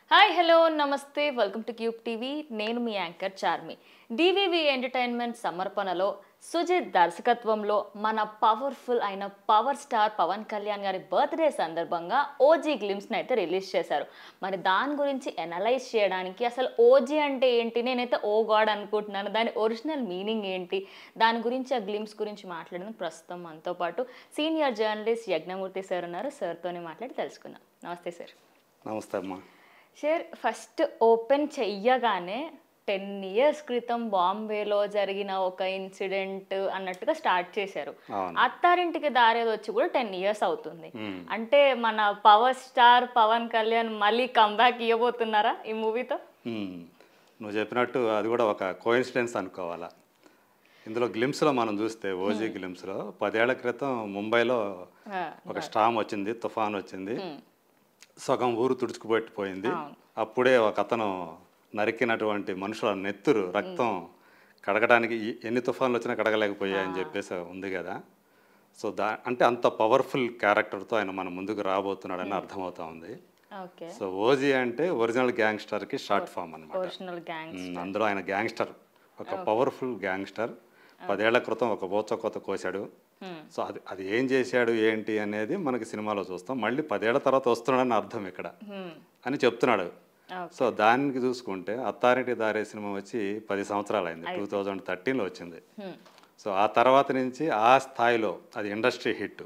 Hi hello నమస్తే welcome to Cube TV నేను మీ యాంకర్ చార్మి డివివి ఎంటర్టైన్మెంట్ సమర్పణలో సుజిత్ దర్శకత్వంలో మన పవర్ఫుల్ అయిన పవర్ స్టార్ పవన్ కళ్యాణ్ గారి బర్త్డే సందర్భంగా ఓజీ గ్లిమ్స్ని అయితే రిలీజ్ చేశారు మరి దాని గురించి ఎనలైజ్ చేయడానికి అసలు ఓజీ అంటే ఏంటి నేనైతే ఓ గాడ్ అనుకుంటున్నాను దాని ఒరిజినల్ మీనింగ్ ఏంటి దాని గురించి ఆ గ్లిమ్స్ గురించి మాట్లాడడం ప్రస్తుతం మనతో పాటు సీనియర్ జర్నలిస్ట్ యజ్ఞమూర్తి సార్ ఉన్నారు సార్తోనే మాట్లాడి తెలుసుకుందాం నమస్తే సార్ నమస్తే అమ్మా సార్ ఫస్ట్ ఓపెన్ చెయ్యగానే టెన్ ఇయర్స్ క్రితం బాంబేలో జరిగిన ఒక ఇన్సిడెంట్ అన్నట్టుగా స్టార్ట్ చేశారు అవును. అత్తారింటికి దారేది వచ్చి కూడా టెన్ ఇయర్స్ అవుతుంది మ్మ్. అంటే మన పవర్ స్టార్ పవన్ కళ్యాణ్ మళ్ళీ కంబ్యాక్ ఇవ్వబోతున్నారా ఈ మూవీతో మ్మ్. నువ్వు చెప్పినట్టు అది కూడా ఒక కోయిన్సిడెన్స్ అనుకోవాలా ఇందులో గ్లిమ్స్లో మనం చూస్తే ఓజీ గ్లిమ్స్లో పదేళ్ల క్రితం ముంబైలో ఒక స్టామ్ వచ్చింది తుఫాన్ వచ్చింది సగం ఊరు తుడుచుకుపెట్టిపోయింది అప్పుడే ఒక అతను నరికినటువంటి మనుషుల నెత్తురు రక్తం కడగడానికి ఈ- ఎన్ని తుఫాన్లు వచ్చినా కడగలేకపోయాయని చెప్పేసి ఉంది కదా సో దా అంటే అంత పవర్ఫుల్ క్యారెక్టర్తో ఆయన మన ముందుకు రాబోతున్నాడని అర్థమవుతా ఉంది ఓకే సో ఓజీ అంటే ఒరిజినల్ గ్యాంగ్స్టర్కి షార్ట్ ఫామ్ అనమాట ఒరిజినల్ గ్యాంగ్ అందులో ఆయన గ్యాంగ్స్టర్ ఒక పవర్ఫుల్ గ్యాంగ్స్టర్ పదేళ్ల క్రితం ఒక బోచకొత్త కోశాడు సో అది అది ఏం చేశాడు ఏంటి అనేది మనకి సినిమాలో చూస్తాం మళ్ళీ పదేళ్ల తర్వాత వస్తున్నాడని అర్థం ఇక్కడ అని చెప్తున్నాడు సో దానికి చూసుకుంటే అత్తారింటి దారే సినిమా వచ్చి పది సంవత్సరాలు అయింది టూ థౌజండ్ థర్టీన్లో వచ్చింది సో ఆ తర్వాత నుంచి ఆ స్థాయిలో అది ఇండస్ట్రీ హిట్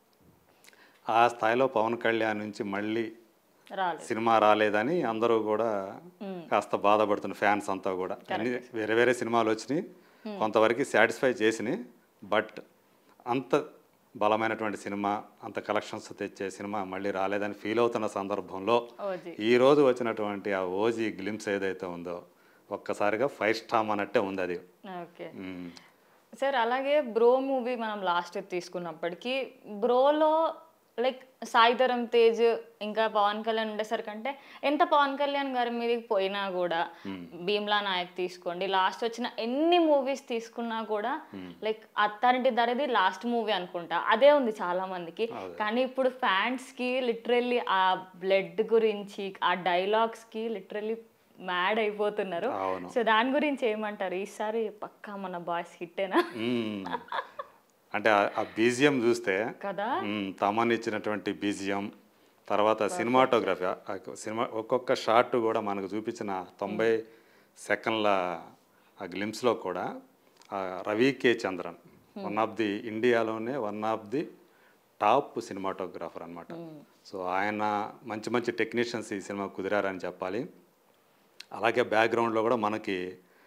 ఆ స్థాయిలో పవన్ కళ్యాణ్ నుంచి మళ్ళీ రాలేదు సినిమా రాలేదని అందరూ కూడా కాస్త బాధపడుతున్న ఫ్యాన్స్ అంతా కూడా అన్ని వేరే వేరే సినిమాలు వచ్చినాయి కొంతవరకు సాటిస్ఫై చేసినాయి బట్ అంత బలమైనటువంటి సినిమా అంత కలెక్షన్స్ తెచ్చే సినిమా మళ్ళీ రాలేదని ఫీల్ అవుతున్న సందర్భంలో ఓజీ ఈ రోజు వచ్చినటువంటి ఆ ఓజీ గ్లిమ్స్ ఏదైతే ఉందో ఒక్కసారిగా ఫైవ్ స్టామ్ అన్నట్టే ఉంది అది ఓకే మ్మ్. సార్ అలాగే బ్రో మూవీ మనం లాస్ట్ తీసుకున్నప్పటికీ బ్రోలో లైక్ సాయిధరం తేజ్ ఇంకా పవన్ కళ్యాణ్ ఉండేసరికి అంటే ఎంత పవన్ కళ్యాణ్ గారి మీదకి పోయినా కూడా భీమ్లా నాయక్ తీసుకోండి లాస్ట్ వచ్చిన ఎన్ని మూవీస్ తీసుకున్నా కూడా like Attarintiki Daredi last movie అనుకుంటా అదే ఉంది చాలా మందికి కానీ ఇప్పుడు ఫ్యాన్స్ కి లిటరల్లీ ఆ బ్లడ్ గురించి ఆ డైలాగ్స్ కి లిటరల్లీ మ్యాడ్ అయిపోతున్నారు అవును సో దాని గురించి ఏమంటారు ఈసారి పక్కా మన బాయ్స్ హిట్టేనా మ్మ్. అంటే ఆ- ఆ బీజియం చూస్తే కదా మ్మ్, తమన్ ఇచ్చినటువంటి బీజియం తర్వాత సినిమాటోగ్రఫీ ఆ- ఆ సినిమా ఒక్కొక్క షాట్ కూడా మనకు చూపించిన తొంభై సెకండ్ల ఆ గ్లిమ్స్లో కూడా ఆ Ravi K Chandran one of the ఇండియాలోనే one of the top cinematographer అనమాట సో ఆయన మంచి మంచి టెక్నీషియన్స్ ఈ సినిమా కుదిరారని చెప్పాలి అలాగే బ్యాక్గ్రౌండ్లో కూడా మనకి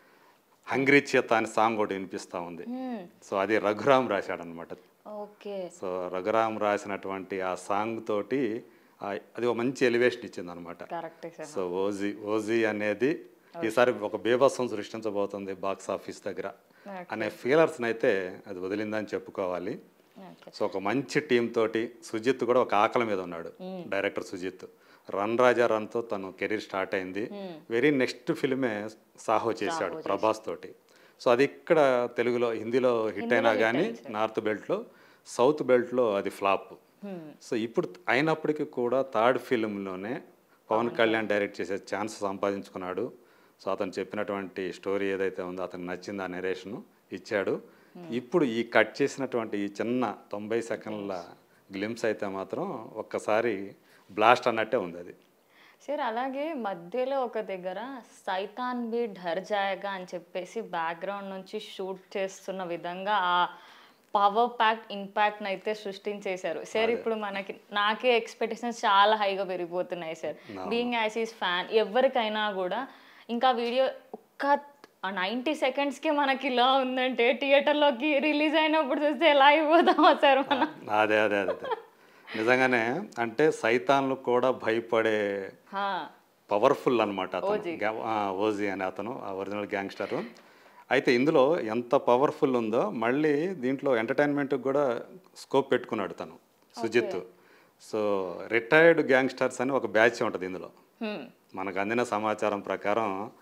హంగ్రీ చేత అనే సాంగ్ ఒకటి వినిపిస్తూ ఉంది సో అది రఘురామ్ రాశాడనమాట ఓకే సో రఘురామ్ రాసినటువంటి ఆ సాంగ్ తోటి ఆ- అది ఒక మంచి ఎలివేషన్ ఇచ్చింది అనమాట కరెక్టే సార్ సో ఓజీ ఓజీ అనేది ఈసారి ఒక బీభత్సం సృష్టించబోతుంది బాక్స్ ఆఫీస్ దగ్గర అనే ఫీలర్స్ని అయితే అది వదిలిందని చెప్పుకోవాలి ఓకే సో ఒక మంచి టీం తోటి సుజిత్ కూడా ఒక ఆకలి మీద ఉన్నాడు డైరెక్టర్ సుజిత్ రన్ రాజా రన్తో తను కెరీర్ స్టార్ట్ అయింది వెరీ నెక్స్ట్ ఫిల్మే సాహో చేశాడు ప్రభాస్ తోటి సో అది ఇక్కడ తెలుగులో హిందీలో హిట్ అయినా కానీ నార్త్ బెల్ట్లో సౌత్ బెల్ట్లో అది ఫ్లాప్ సో ఇప్పుడు అయినప్పటికీ కూడా థర్డ్ ఫిల్మ్లోనే పవన్ కళ్యాణ్ డైరెక్ట్ చేసే ఛాన్స్ సంపాదించుకున్నాడు సో అతను చెప్పినటువంటి స్టోరీ ఏదైతే ఉందో అతనికి నచ్చింది ఆ నెరేషను ఇచ్చాడు ఇప్పుడు ఈ కట్ చేసినటువంటి ఈ చిన్న తొంభై సెకండ్ల గ్లిమ్స్ అయితే మాత్రం ఒక్కసారి బ్లాస్ట్ అన్నట్టే ఉంది అది సార్ అలాగే మధ్యలో ఒక దగ్గర సైతాన్ బి ఢర్ జాయగా అని చెప్పేసి బ్యాక్గ్రౌండ్ నుంచి షూట్ చేస్తున్న విధంగా ఆ పవర్ ప్యాక్ ఇంపాక్ట్ అయితే సృష్టించేశారు సార్ ఇప్పుడు మనకి నాకే ఎక్స్పెక్టేషన్స్ చాలా హైగా పెరిగిపోతున్నాయి sir being as is fan ఎవరికైనా కూడా ఇంకా వీడియో ఒక్క నైంటీ సెకండ్స్కి మనకి ఇలా ఉందంటే థియేటర్లోకి రిలీజ్ అయినప్పుడు చూస్తే ఎలా అయిపోతామా సార్ మనం అదే అదే అదే అదే నిజంగానే అంటే సైతాన్లు కూడా భయపడే హా, పవర్ఫుల్ అనమాట అతను గ్యా- ఆ, ఓజీ అనే అతను ఆ ఒరిజినల్ గ్యాంగ్స్టర్ అయితే ఇందులో ఎంత పవర్ఫుల్ ఉందో మళ్ళీ దీంట్లో ఎంటర్టైన్మెంట్కి కూడా స్కోప్ పెట్టుకున్నాడు తను సుజిత్ సో రిటైర్డ్ గ్యాంగ్స్టర్స్ అని ఒక బ్యాచ్ ఉంటుంది ఇందులో హ్మ్, మనకు అందిన సమాచారం ప్రకారం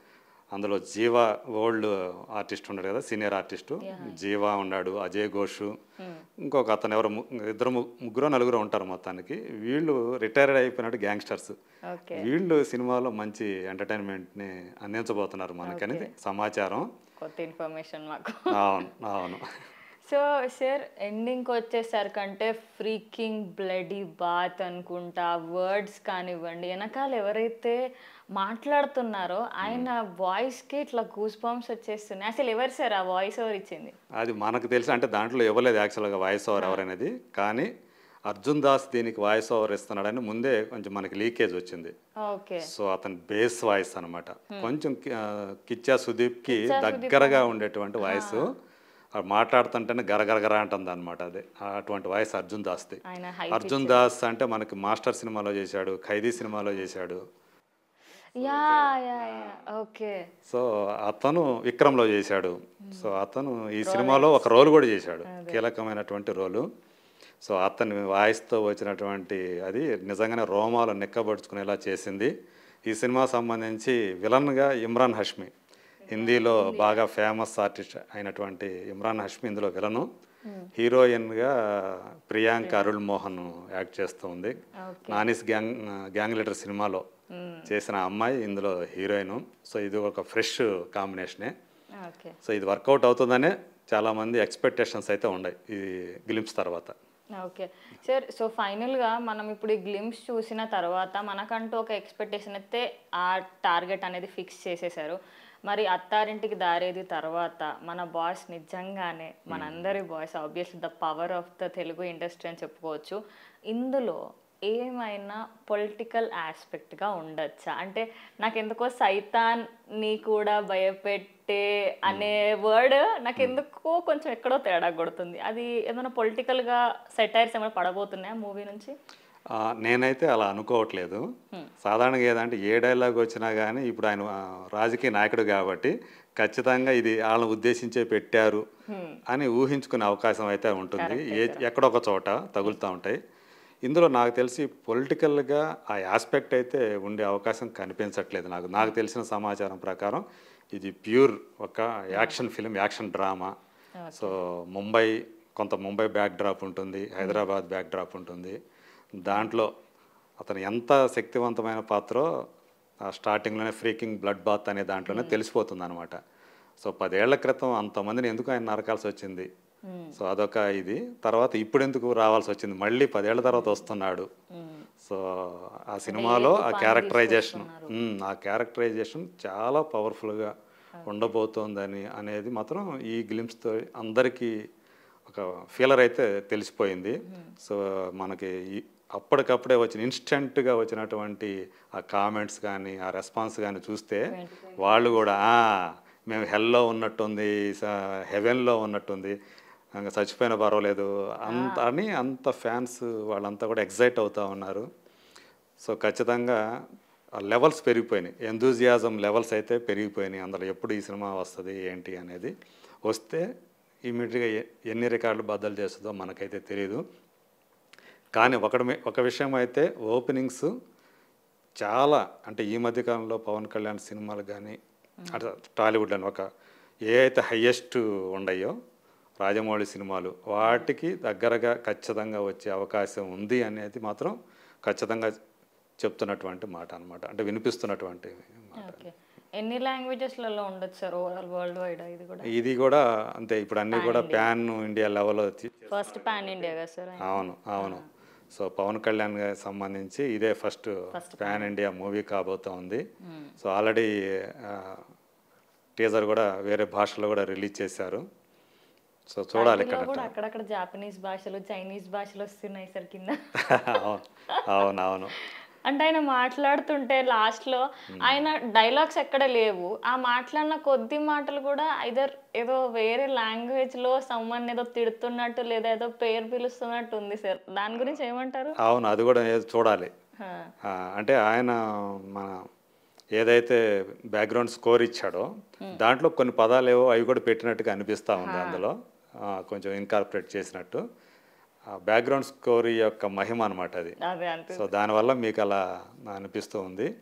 అందులో జీవా ఓల్డ్ ఆర్టిస్ట్ ఉన్నాడు కదా సీనియర్ ఆర్టిస్టు జీవా ఉన్నాడు అజయ్ ఘోష్ ఇంకొక అతను ఎవరు ము- ఇద్దరు ము- ముగ్గురు నలుగురు ఉంటారు మొత్తానికి వీళ్ళు రిటైర్డ్ అయిపోయినట్టు గ్యాంగ్స్టర్స్ ఓకే వీళ్ళు సినిమాలో మంచి ఎంటర్టైన్మెంట్ని అందించబోతున్నారు మనకనేది సమాచారం కొత్త ఇన్ఫర్మేషన్ మాకు అవును అవును సో సార్ ఎండింగ్కి వచ్చేసరికంటే ఫ్రీకింగ్ బ్లడీ బాత్ అనుకుంటా వర్డ్స్ కానివ్వండి వెనకాల ఎవరైతే మాట్లాడుతున్నారో ఆయన వాయిస్కి ఇట్లా గూస్ బాంబ్స్ వచ్చేస్తున్నాయి అసలు ఎవరు సార్ ఆ వాయిస్ ఎవరు ఇచ్చింది అది మనకు తెలిసి అంటే దాంట్లో ఇవ్వలేదు యాక్చువల్గా వాయిస్ ఓవర్ ఎవరనేది కానీ అర్జున్ దాస్ దీనికి వాయిస్ ఓవర్ ఇస్తున్నాడని ముందే కొంచెం మనకి లీకేజ్ వచ్చింది ఓకే సో అతని బేస్ వాయిస్ అన్నమాట కొంచెం కి- ఆ, కిచ్చా సుదీప్కి దగ్గరగా ఉండేటువంటి వాయిస్ మాట్లాడుతుంటేనే గరగరగర అంటుంది అనమాట అది అటువంటి వాయిస్ అర్జున్ దాస్ది ఆయన హై అర్జున్ దాస్ అంటే మనకి మాస్టర్ సినిమాలో చేశాడు ఖైదీ సినిమాలో చేశాడు yeah yeah yeah okay so అతను విక్రమ్లో చేశాడు సో అతను ఈ సినిమాలో ఒక రోల్ కూడా చేశాడు కీలకమైనటువంటి రోలు సో అతని వాయిస్తో వచ్చినటువంటి అది నిజంగానే రోమాలు నిక్కబడుచుకునేలా చేసింది ఈ సినిమా సంబంధించి విలన్గా ఇమ్రాన్ హష్మి హిందీలో బాగా ఫేమస్ ఆర్టిస్ట్ అయినటువంటి ఇమ్రాన్ హష్మి ఇందులో విలను హీరోయిన్గా ప్రియాంక అరుళ్ మోహన్ యాక్ట్ చేస్తూ ఉంది నానిస్ గ్యాంగ్ గ్యాంగ్ లీడర్ సినిమాలో చేసిన అమ్మాయి ఇందులో హీరోయిన్ సో ఇది ఒక ఫ్రెష్ కాంబినేషనే ఓకే సో ఇది వర్కౌట్ అవుతుందనే చాలామంది ఎక్స్పెక్టేషన్స్ అయితే ఉన్నాయి ఈ గ్లిమ్స్ తర్వాత ఓకే సార్ సో ఫైనల్గా మనం ఇప్పుడు ఈ గ్లిమ్స్ చూసిన తర్వాత మనకంటూ ఒక ఎక్స్పెక్టేషన్ అయితే ఆ టార్గెట్ అనేది ఫిక్స్ చేసేసారు మరి అత్తారింటికి దారేది తర్వాత మన బాస్ నిజంగానే మనందరి boss obviously the power of the Telugu industry అని చెప్పుకోవచ్చు ఇందులో ఏమైనా పొలిటికల్ ఆస్పెక్ట్గా ఉండొచ్చా అంటే నాకు ఎందుకో సైతాన్ని కూడా భయపెట్టే అనే వర్డ్ నాకు ఎందుకో కొంచెం ఎక్కడో తేడా కొడుతుంది అది ఏమైనా పొలిటికల్గా సెటైర్స్ ఏమైనా పడబోతున్నాయా మూవీ నుంచి ఆ, నేనైతే అలా అనుకోవట్లేదు సాధారణంగా ఏదంటే ఏ డైలాగ్ వచ్చినా కానీ ఇప్పుడు ఆయన ఆ, రాజకీయ నాయకుడు కాబట్టి ఖచ్చితంగా ఇది వాళ్ళని ఉద్దేశించే పెట్టారు అని ఊహించుకునే అవకాశం అయితే ఉంటుంది ఏ ఎక్కడొక చోట తగులుతూ ఉంటాయి ఇందులో నాకు తెలిసి పొలిటికల్గా ఆ ఆస్పెక్ట్ అయితే ఉండే అవకాశం కనిపించట్లేదు నాకు నాకు తెలిసిన సమాచారం ప్రకారం ఇది ప్యూర్ ఒక action film action drama so Mumbai కొంత ముంబై బ్యాక్ డ్రాప్ ఉంటుంది హైదరాబాద్ బ్యాక్ డ్రాప్ ఉంటుంది దాంట్లో అతను ఎంత శక్తివంతమైన పాత్రో ఆ స్టార్టింగ్లోనే ఫ్రీకింగ్ బ్లడ్ బాత్ అనే దాంట్లోనే తెలిసిపోతుంది అనమాట సో పదేళ్ల క్రితం అంతమందిని ఎందుకు ఆయన నరకాల్సి వచ్చింది సో అదొక ఇది తర్వాత ఇప్పుడు ఎందుకు రావాల్సి వచ్చింది మళ్ళీ పదేళ్ల తర్వాత వస్తున్నాడు సో ఆ సినిమాలో ఆ క్యారెక్టరైజేషన్ ఆ క్యారెక్టరైజేషన్ చాలా పవర్ఫుల్గా ఉండబోతోందని అనేది మాత్రం ఈ గ్లిమ్స్తో అందరికీ ఒక ఫీలర్ అయితే తెలిసిపోయింది సో మనకి ఈ అప్పటికప్పుడే వచ్చిన ఇన్స్టెంట్గా వచ్చినటువంటి ఆ కామెంట్స్ కానీ ఆ రెస్పాన్స్ కానీ చూస్తే వాళ్ళు కూడా "ఆ, మేము హెల్లో ఉన్నట్టుంది హెవెన్లో ఉన్నట్టుంది ఇంకా చచ్చిపోయినా పర్వాలేదు అంత అని అంత ఫ్యాన్స్ వాళ్ళంతా కూడా ఎగ్జైట్ అవుతూ ఉన్నారు సో ఖచ్చితంగా లెవెల్స్ పెరిగిపోయినాయి ఎంతూజియాజం లెవెల్స్ అయితే పెరిగిపోయినాయి అందులో ఎప్పుడు ఈ సినిమా వస్తుంది ఏంటి అనేది వస్తే ఇమీడియట్గా ఎన్ని రికార్డులు బద్దలు చేస్తుందో మనకైతే తెలియదు కానీ ఒకటి మీ- ఒక విషయం అయితే ఓపెనింగ్స్ చాలా అంటే ఈ మధ్యకాలంలో పవన్ కళ్యాణ్ సినిమాలు కానీ అటు టాలీవుడ్లో ఒక ఏ అయితే హయ్యెస్ట్ ఉన్నాయో రాజమౌళి సినిమాలు వాటికి దగ్గరగా ఖచ్చితంగా వచ్చే అవకాశం ఉంది అనేది మాత్రం ఖచ్చితంగా చెప్తున్నటువంటి మాట అనమాట అంటే వినిపిస్తున్నటువంటి మాట ఓకే ఎన్ని లాంగ్వేజెస్లలో ఉండొచ్చు సార్ ఓవరాల్ వరల్డ్ వైడ్ ఇది కూడా ఇది కూడా అంతే ఇప్పుడు అన్నీ కూడా ప్యాన్ ఇండియా లెవెల్లో ఫస్ట్ పాన్ ఇండియా కదా సార్ అవును అవును సో పవన్ కళ్యాణ్ గారికి సంబంధించి ఇదే ఫస్ట్ ప్యాన్ ఇండియా మూవీ కాబోతా ఉంది సో ఆల్రెడీ టీజర్ కూడా వేరే భాషలో కూడా రిలీజ్ చేశారు సో చూడాలి ఇందులో ఇక్కడ కూడా అక్కడక్కడ జాపనీస్ భాషలు చైనీస్ భాషలు వస్తున్నాయి సార్ కింద అవును అవును అవును అంటే ఆయన మాట్లాడుతుంటే లాస్ట్లో ఆయన డైలాగ్స్ ఎక్కడ లేవు ఆ మాట్లాడిన కొద్ది మాటలు కూడా ఐదర్ ఏదో వేరే లాంగ్వేజ్లో సమ్మన్ ఏదో తిడుతున్నట్టు లేదా ఏదో పేరు పిలుస్తున్నట్టు ఉంది సార్ దాని గురించి ఏమంటారు అవును అది కూడా ఏదో చూడాలి హా. ఆ, అంటే ఆయన మన ఏదైతే బ్యాక్గ్రౌండ్ స్కోర్ ఇచ్చాడో దాంట్లో కొన్ని పదాలు ఏవో అవి కూడా పెట్టినట్టుగా అనిపిస్తూ ఉంది అందులో ఆ, కొంచెం ఇన్కార్పొరేట్ చేసినట్టు బ్యాక్గ్రౌండ్ స్కోర్ యొక్క మహిమ అనమాట అది అదే అంతే సో దానివల్ల మీకు అలా అనిపిస్తూ ఉంది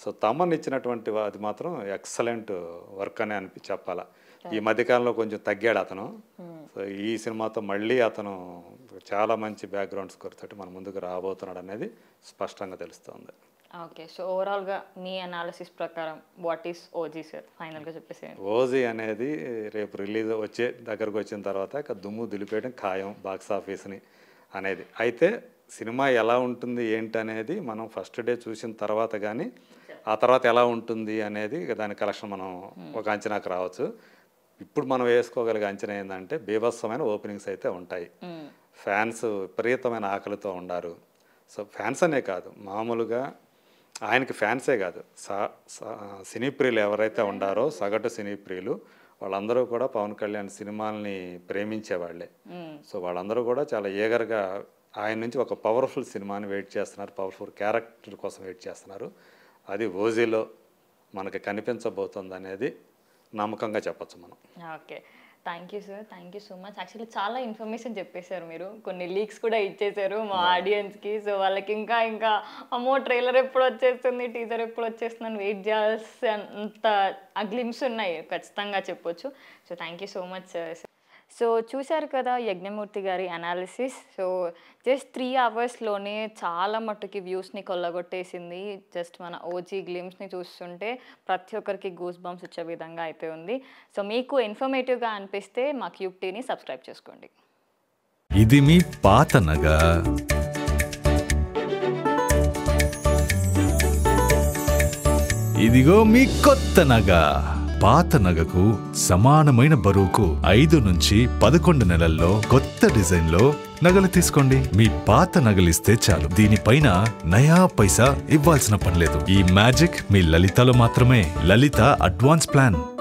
సో తమన్ ఇచ్చినటువంటి వా- అది మాత్రం ఎక్సలెంట్ వర్క్ అని అనిపి చెప్పాలా ఈ మధ్యకాలంలో కొంచెం తగ్గాడు అతను సో ఈ సినిమాతో మళ్ళీ అతను చాలా మంచి బ్యాక్గ్రౌండ్ స్కోర్ తోటి మన ముందుకు రాబోతున్నాడు అనేది స్పష్టంగా తెలుస్తుంది ఓకే సో ఓవరాల్గా మీ అనాలిసిస్ ప్రకారం వాట్ ఈస్ ఓజీ సార్ ఫైనల్గా చెప్పేసేయండి ఓజీ అనేది రేపు రిలీజ్ వచ్చే దగ్గరకు వచ్చిన తర్వాత ఇక దుమ్ము దులిపేయడం ఖాయం బాక్స్ ఆఫీస్ని అనేది అయితే సినిమా ఎలా ఉంటుంది ఏంటి అనేది మనం ఫస్ట్ డే చూసిన తర్వాత కానీ ఆ తర్వాత ఎలా ఉంటుంది అనేది ఇక దాని కలెక్షన్ మనం ఒక అంచనాకు రావచ్చు ఇప్పుడు మనం వేసుకోగలిగే అంచనా ఏంటంటే బీభత్సమైన ఓపెనింగ్స్ అయితే ఉంటాయి ఫ్యాన్స్ విపరీతమైన ఆకలితో ఉండారు సో ఫ్యాన్స్ అనే కాదు మామూలుగా ఆయనకి ఫ్యాన్సే కాదు సా సా- సినీ ప్రియులు ఎవరైతే ఉండారో సగటు సినీ ప్రియులు వాళ్ళందరూ కూడా పవన్ కళ్యాణ్ సినిమాల్ని ప్రేమించేవాళ్ళే సో వాళ్ళందరూ కూడా చాలా ఏగర్గా ఆయన నుంచి ఒక పవర్ఫుల్ సినిమాని వెయిట్ చేస్తున్నారు పవర్ఫుల్ క్యారెక్టర్ కోసం వెయిట్ చేస్తున్నారు అది ఓజీలో మనకి కనిపించబోతుంది అనేది నమ్మకంగా చెప్పచ్చు మనం okay thank you sir thank you so much actually చాలా ఇన్ఫర్మేషన్ చెప్పేశారు మీరు కొన్ని లీక్స్ కూడా ఇచ్చేశారు మా ఆడియన్స్కి సో వాళ్ళకి ఇంకా ఇంకా అమ్మో ట్రైలర్ ఎప్పుడు వచ్చేస్తుంది టీజర్ ఎప్పుడు వచ్చేస్తుంది అని వెయిట్ చేయాల్సి అంత ఆ గ్లిమ్స్ ఉన్నాయి ఖచ్చితంగా చెప్పొచ్చు so thank you so much sir so చూశారు కదా యజ్ఞమూర్తి గారి అనాలిసిస్ సో జస్ట్ త్రీ అవర్స్లోనే చాలా మట్టుకి వ్యూస్ని కొల్లగొట్టేసింది జస్ట్ మన ఓజీ గ్లిమ్స్ని చూస్తుంటే ప్రతి ఒక్కరికి గూస్ బంప్స్ వచ్చే విధంగా అయితే ఉంది సో మీకు ఇన్ఫర్మేటివ్గా అనిపిస్తే మా క్యూబ్ టీని సబ్స్క్రైబ్ చేసుకోండి ఇది మీ పాత నగ ఇదిగో మీ కొత్త నగ పాత నగకు సమానమైన బరువుకు ఐదు నుంచి పదకొండు నెలల్లో కొత్త డిజైన్ లో నగలు తీసుకోండి మీ పాత నగలిస్తే చాలు దీనిపైన నయా పైసా ఇవ్వాల్సిన పనిలేదు ఈ మ్యాజిక్ మీ లలితలో మాత్రమే లలిత అడ్వాన్స్ ప్లాన్